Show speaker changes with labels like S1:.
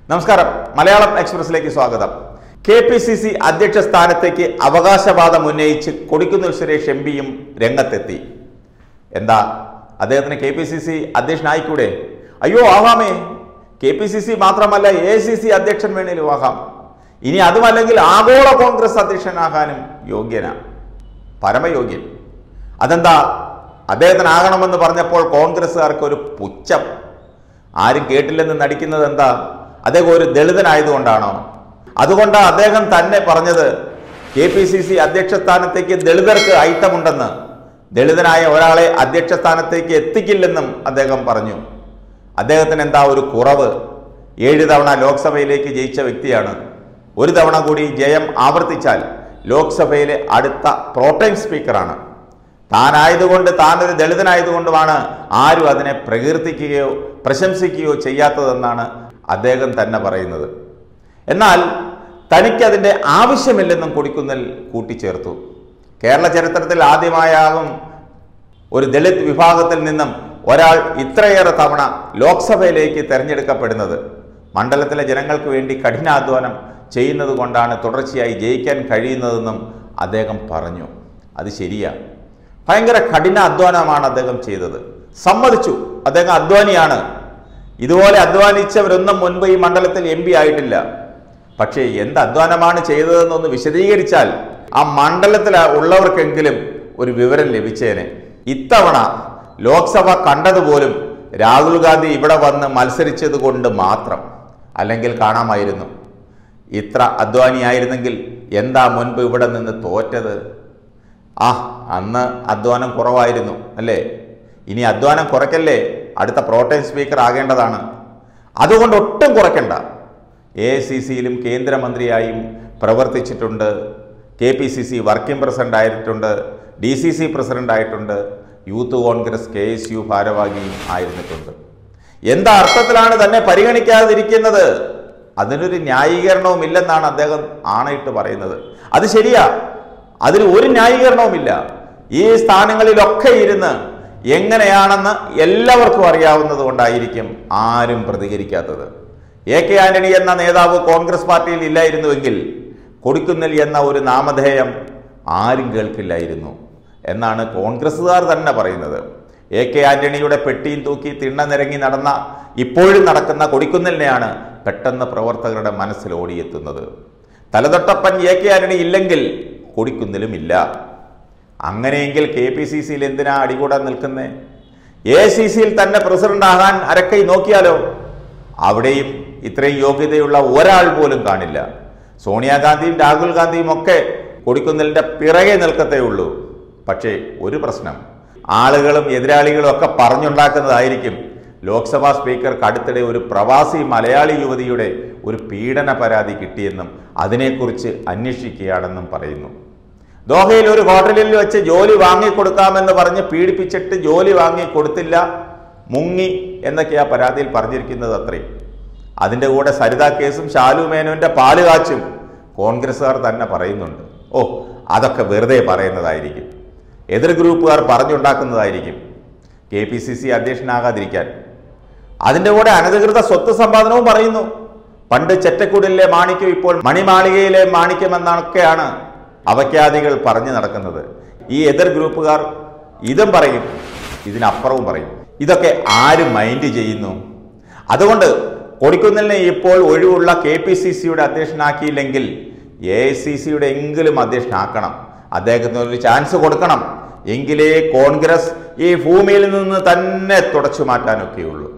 S1: നമസ്കാരം മലയാളം എക്സ്പ്രസിലേക്ക് സ്വാഗതം K P C C അധ്യക്ഷ സ്ഥാനത്തേക്ക് അവകാശവാദം ഉന്നയിച്ച് കൊടിക്കുന്നിൽ സുരേഷ് എം പിയും രംഗത്തെത്തി എന്താ അദ്ദേഹത്തിന് കെ പി സി സി അധ്യക്ഷനായിക്കൂടെ അയ്യോ ആവാമേ കെ പി സി സി മാത്രമല്ല എ സി സി അധ്യക്ഷൻ വേണേലും ആകാം ഇനി അതുമല്ലെങ്കിൽ ആഗോള കോൺഗ്രസ് അധ്യക്ഷനാകാനും യോഗ്യനാണ് പരമയോഗ്യൻ അതെന്താ അദ്ദേഹത്തിനാകണമെന്ന് പറഞ്ഞപ്പോൾ കോൺഗ്രസ്സുകാർക്ക് ഒരു പുച്ഛം ആരും കേട്ടില്ലെന്ന് നടിക്കുന്നത് എന്താ അദ്ദേഹം ഒരു ദളിതനായതുകൊണ്ടാണോ അതുകൊണ്ട് അദ്ദേഹം തന്നെ പറഞ്ഞത് കെ പി സി സി അധ്യക്ഷ സ്ഥാനത്തേക്ക് ദളിതർക്ക് ഐത്തമുണ്ടെന്ന് ദളിതനായ ഒരാളെ അധ്യക്ഷ സ്ഥാനത്തേക്ക് എത്തിക്കില്ലെന്നും അദ്ദേഹം പറഞ്ഞു അദ്ദേഹത്തിന് എന്താ ഒരു കുറവ് ഏഴ് തവണ ലോക്സഭയിലേക്ക് ജയിച്ച വ്യക്തിയാണ് ഒരു തവണ കൂടി ജയം ആവർത്തിച്ചാൽ ലോക്സഭയിലെ അടുത്ത പ്രോട്ടൈം സ്പീക്കറാണ് താനായതുകൊണ്ട് താൻ ഒരു ദളിതനായതുകൊണ്ടുമാണ് ആരും അതിനെ പ്രകീർത്തിക്കുകയോ പ്രശംസിക്കുകയോ ചെയ്യാത്തതെന്നാണ് അദ്ദേഹം തന്നെ പറയുന്നത് എന്നാൽ തനിക്കതിൻ്റെ ആവശ്യമില്ലെന്നും കൊടിക്കുന്നിൽ കൂട്ടിച്ചേർത്തു കേരള ചരിത്രത്തിൽ ആദ്യമായാകും ഒരു ദളിത് വിഭാഗത്തിൽ നിന്നും ഒരാൾ ഇത്രയേറെ തവണ ലോക്സഭയിലേക്ക് തിരഞ്ഞെടുക്കപ്പെടുന്നത് മണ്ഡലത്തിലെ ജനങ്ങൾക്ക് വേണ്ടി കഠിനാധ്വാനം ചെയ്യുന്നത് കൊണ്ടാണ് തുടർച്ചയായി ജയിക്കാൻ കഴിയുന്നതെന്നും അദ്ദേഹം പറഞ്ഞു അത് ശരിയാ ഭയങ്കര കഠിന അധ്വാനമാണ് അദ്ദേഹം ചെയ്തത് സമ്മതിച്ചു അദ്ദേഹം അധ്വാനിയാണ് ഇതുപോലെ അധ്വാനിച്ചവരൊന്നും മുൻപ് ഈ മണ്ഡലത്തിൽ എം പി ആയിട്ടില്ല പക്ഷേ എന്ത് അധ്വാനമാണ് ചെയ്തതെന്നൊന്ന് വിശദീകരിച്ചാൽ ആ മണ്ഡലത്തിൽ ഉള്ളവർക്കെങ്കിലും ഒരു വിവരം ലഭിച്ചേനെ ഇത്തവണ ലോക്സഭ കണ്ടതുപോലും രാഹുൽ ഗാന്ധി ഇവിടെ വന്ന് മത്സരിച്ചത് കൊണ്ട് മാത്രം അല്ലെങ്കിൽ കാണാമായിരുന്നു ഇത്ര അധ്വാനിയായിരുന്നെങ്കിൽ എന്താ മുൻപ് ഇവിടെ നിന്ന് തോറ്റത് ആ അന്ന് അധ്വാനം കുറവായിരുന്നു അല്ലേ ഇനി അധ്വാനം കുറയ്ക്കല്ലേ അടുത്ത പ്രോട്ടൈം സ്പീക്കർ ആകേണ്ടതാണ് അതുകൊണ്ട് ഒട്ടും കുറയ്ക്കണ്ട എ സി സിയിലും കേന്ദ്രമന്ത്രിയായും പ്രവർത്തിച്ചിട്ടുണ്ട് K P C C working president ആയിട്ടുണ്ട് ഡി സി സി പ്രസിഡന്റ് ആയിട്ടുണ്ട് youth Congress K S U ഭാരവാഹിയും ആയിരുന്നിട്ടുണ്ട് എന്താ അർത്ഥത്തിലാണ് തന്നെ പരിഗണിക്കാതിരിക്കുന്നത് അതിനൊരു ന്യായീകരണവും ഇല്ലെന്നാണ് അദ്ദേഹം ആണയിട്ട് പറയുന്നത് അത് ശരിയാ അതിന് ഒരു ന്യായീകരണവുമില്ല ഈ സ്ഥാനങ്ങളിലൊക്കെ ഇരുന്ന് എങ്ങനെയാണെന്ന് എല്ലാവർക്കും അറിയാവുന്നത് കൊണ്ടായിരിക്കും ആരും പ്രതികരിക്കാത്തത് എ കെ ആന്റണി എന്ന നേതാവ് കോൺഗ്രസ് പാർട്ടിയിൽ ഇല്ലായിരുന്നുവെങ്കിൽ കൊടുക്കുന്നിൽ എന്ന ഒരു നാമധേയം ആരും കേൾക്കില്ലായിരുന്നു എന്നാണ് കോൺഗ്രസ്സുകാർ തന്നെ പറയുന്നത് എ കെ ആന്റണിയുടെ പെട്ടിയും തൂക്കി തിണ്ണ നിരങ്ങി നടന്ന ഇപ്പോഴും നടക്കുന്ന കൊടിക്കുന്നിലിനെയാണ് പെട്ടെന്ന് പ്രവർത്തകരുടെ മനസ്സിൽ ഓടിയെത്തുന്നത് തലതൊട്ടപ്പൻ എ കെ ആന്റണി ഇല്ലെങ്കിൽ കൊടിക്കുന്നിലും ഇല്ല അങ്ങനെയെങ്കിൽ കെ പി സി സിയിൽ എന്തിനാ അടികൂടാൻ നിൽക്കുന്നേ എ സി സിയിൽ തന്നെ പ്രസിഡന്റ് ആകാൻ അരക്കൈ നോക്കിയാലോ അവിടെയും ഇത്രയും യോഗ്യതയുള്ള ഒരാൾ പോലും കാണില്ല സോണിയാഗാന്ധിയും രാഹുൽ ഗാന്ധിയും ഒക്കെ കൊടിക്കുന്നിലിന്റെ പിറകെ നിൽക്കത്തേ ഉള്ളൂ പക്ഷേ ഒരു പ്രശ്നം ആളുകളും എതിരാളികളും ഒക്കെ പറഞ്ഞുണ്ടാക്കുന്നതായിരിക്കും ലോക്സഭാ സ്പീക്കർക്ക് അടുത്തിടെ ഒരു പ്രവാസി മലയാളി യുവതിയുടെ ഒരു പീഡന പരാതി കിട്ടിയെന്നും അതിനെക്കുറിച്ച് അന്വേഷിക്കുകയാണെന്നും പറയുന്നു ദോഹയിൽ ഒരു ഹോട്ടലിൽ വെച്ച് ജോലി വാങ്ങിക്കൊടുക്കാമെന്ന് പറഞ്ഞ് പീഡിപ്പിച്ചിട്ട് ജോലി വാങ്ങി കൊടുത്തില്ല മുങ്ങി എന്നൊക്കെയാ പരാതിയിൽ പറഞ്ഞിരിക്കുന്നത് അത്രയും അതിൻ്റെ കൂടെ സരിത കേസും ഷാലു മേനോന്റെ പാല് കാച്ചും കോൺഗ്രസ്സുകാർ തന്നെ പറയുന്നുണ്ട് ഓ അതൊക്കെ വെറുതെ പറയുന്നതായിരിക്കും എതിർ ഗ്രൂപ്പുകാർ പറഞ്ഞുണ്ടാക്കുന്നതായിരിക്കും കെ പി സി സി അധ്യക്ഷനാകാതിരിക്കാൻ അതിൻ്റെ കൂടെ അനധികൃത സ്വത്ത് സമ്പാദനവും പറയുന്നു പണ്ട് ചെറ്റക്കുടിലെ മാണിക്യം ഇപ്പോൾ മണിമാളികയിലെ മാണിക്യം എന്നൊക്കെയാണ് അവഖ്യാദികൾ പറഞ്ഞു നടക്കുന്നത് ഈ എതിർ ഗ്രൂപ്പുകാർ ഇതും പറയും ഇതിനപ്പുറവും പറയും ഇതൊക്കെ ആര് മൈൻഡ് ചെയ്യുന്നു അതുകൊണ്ട് കൊടിക്കുന്നിലിനെ ഇപ്പോൾ ഒഴിവുള്ള കെ പി സി സിയുടെ അധ്യക്ഷനാക്കിയില്ലെങ്കിൽ എ ഐ സി സിയുടെ എങ്കിലും അധ്യക്ഷനാക്കണം അദ്ദേഹത്തിന് ഒരു ചാൻസ് കൊടുക്കണം എങ്കിലേ കോൺഗ്രസ് ഈ ഭൂമിയിൽ നിന്ന് തന്നെ തുടച്ചു മാറ്റാനൊക്കെയുള്ളൂ